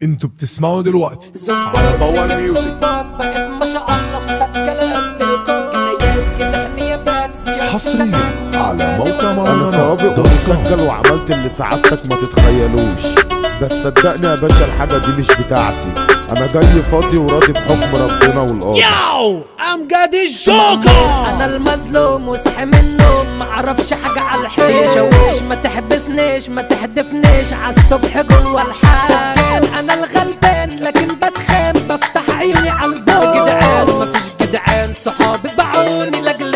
انتوا بتسمعوا دلوقتي على باور ميوزك بقت ما شاء الله مسجلات تلقوا جنايات كده نيابات زيارة حصريا على موقع انا مهرجانات سوابق ومسجل وعملت اللي سعادتك ما تتخيلوش بس صدقني يا باشا الحاجة دي مش بتاعتي انا جاي فاضي وراضي بحكم ربنا والقاضي ياو امجد الجوكر انا المظلوم وصحي من النوم ما اعرفش حاجه على الحيط شويش ما تحبسنيش ما تحدفنيش على الصبح جوه الحال سكان انا الغلبان لكن بتخان بفتح عيوني على الضوء جدعان مفيش جدعان صحابي باعوني لاجل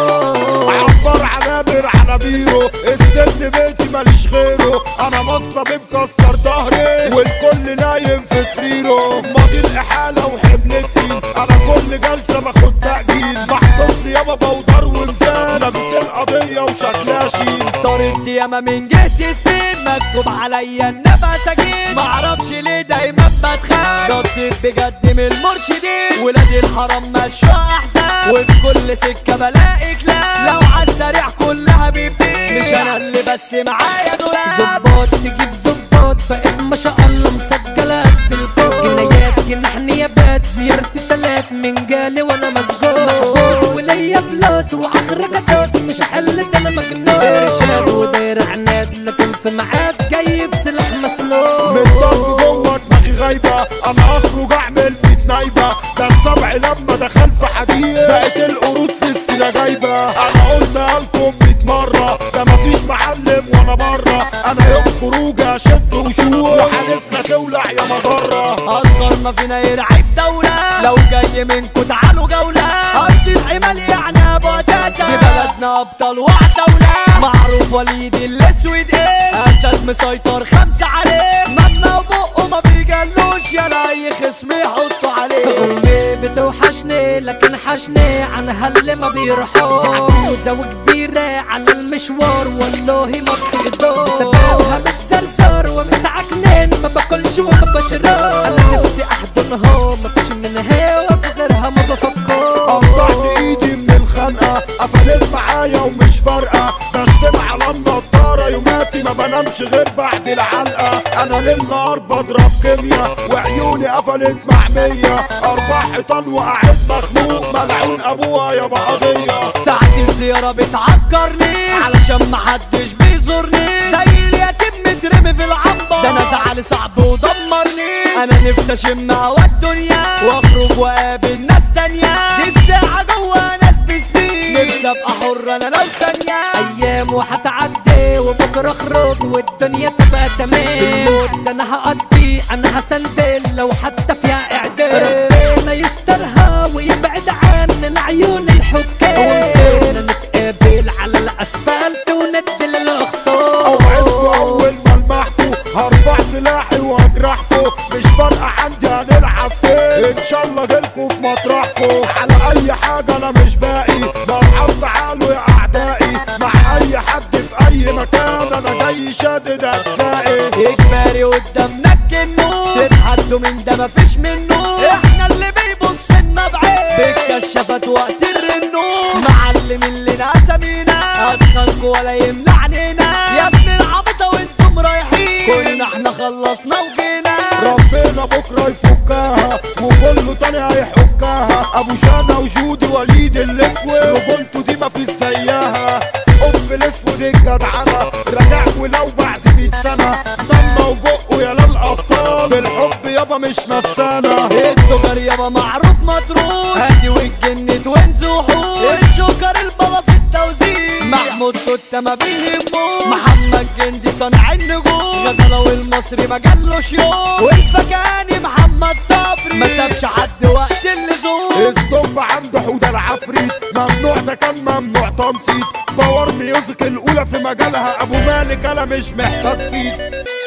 دروب عبر عنابر على بيرو السن بيتي ماليش غيره انا مصطبي مكسر ظهري والكل نايم في سريره ماضي الاحاله وحملتي انا كل جلسه باخد تاجيل محطوط يابا بودر ونزال لابس القضيه وشكلها شيل طريقتي ياما من جهة سنين مكتوب عليا النفس اجيد معرفش ليه دايما بتخان رديت بجد من المرشدين ولاد الحرام مشوا احزان وفي كل سكة بلاقي كلام لو عالسريع كلها بيبين مش انا اللي بس معايا دولاب ظباط تجيب ظباط بقت ما شاء الله مسجلات تلقوا جنايات جناح نيابات زيارتي تلات من جالي وانا مسجون محبوس وليا فلوس واخرج ادوس مش حل ده انا مجنون ارشاد وداير عناد لكن في ميعاد جاي بسلاح مسنون من ضرب جوه دماغي غايبه انا اخرج اعمل بيت نايبه ده السبع لما دخل في حديد بقت القرود في السيره جايبه انا قلنا لكم 100 مره ده مفيش معلم وانا بره انا يوم خروج اشد وشوش وحالفنا تولع يا مضره اصغر ما فينا يرعب دولة لو جاي منكو تعالوا جولة ارض الحمال يعني ابو تاتا دي بلدنا ابطال وعتاولة معروف وليد الاسود ايه اسد مسيطر خمسة عليه مبنى وبقه ما بيجلوش يا اي خصم يحطوا عليه امي بتوحشني لكن حشني عنها اللي ما بيروحوش دي عجوزة وكبيرة على المشوار والله ما بتقدر سبابها متزرزر ومتعكنين ما باكلش وما بشرب انا نفسي احضنها ما فيش منها وفي غيرها ما بفكر قطعت ايدي من الخنقه قفلت معايا ومش فارقه بشتم على النضاره يوماتي ما بنامش غير بعد العلقه انا ليل نهار بضرب كيميا وعيوني قفلت محميه اربع حيطان وقعت مخنوق ملعون ابوها يا قضيه ساعة الزيارة بتعكرني علشان محدش بيزورني زي اليتيم مترمي في العنبر ده انا زعلي صعب ودمرني انا نفسي اشم هوا الدنيا واخرج واقابل ناس تانية دي الساعة جوا ناس بسنين نفسي ابقى حر انا لو ثانية ايام وهتعدي وبكره اخرج والدنيا تبقى تمام الموت ده انا هقضي انا هسندل لو حتى فيها اعدام ربنا يسترها ويبعد عننا عيون الحكام ونسينا نتقابل على الاسفلت وندي للاخصام اوعدكوا اول ما لمحكوا هرفع سلاحي واجرحكوا مش فارقه عندي هنلعب فين ان شاء الله جيلكوا في مطرحكوا على اي حاجه انا مش باقي مرحب تعالوا يا اعدائي مع اي حد في اي مكان انا جاي شادد اجزائي اجباري قدامنا الجنون تتحدوا من ده مفيش منه احنا اللي بيبص لنا بعين بالكشافات وقت الرنون معلم اللي اسامينا ادخلكوا ولا يمنع عنينا يا ابن العبطه وانتم رايحين كلنا احنا خلصنا وجينا ربنا بكره يفكها وكله تاني هيحكها ابو شانا وجودي وليد الاسود رجولته دي مفيش زيها ام الاسود الجدعنه راجع ولو بعد 100 سنه ماما وبقه يا للابطال بالحب يابا مش نفسانه التجار يابا معروف مطروح هادي والجنة وانزوحوش الشوكر البابا في التوزيع محمود توتا ما بيهموش محمد جندي صانع النجوم غزلة والمصري ما جالوش يوم والفكاني محمد صبري ما سابش حد وقت اللزوم الصب عنده حوده العفريت ممنوع ده كان ممنوع تنطيط باور ميوزك الاولى في مجالها ابو مالك انا مش محتاج فيك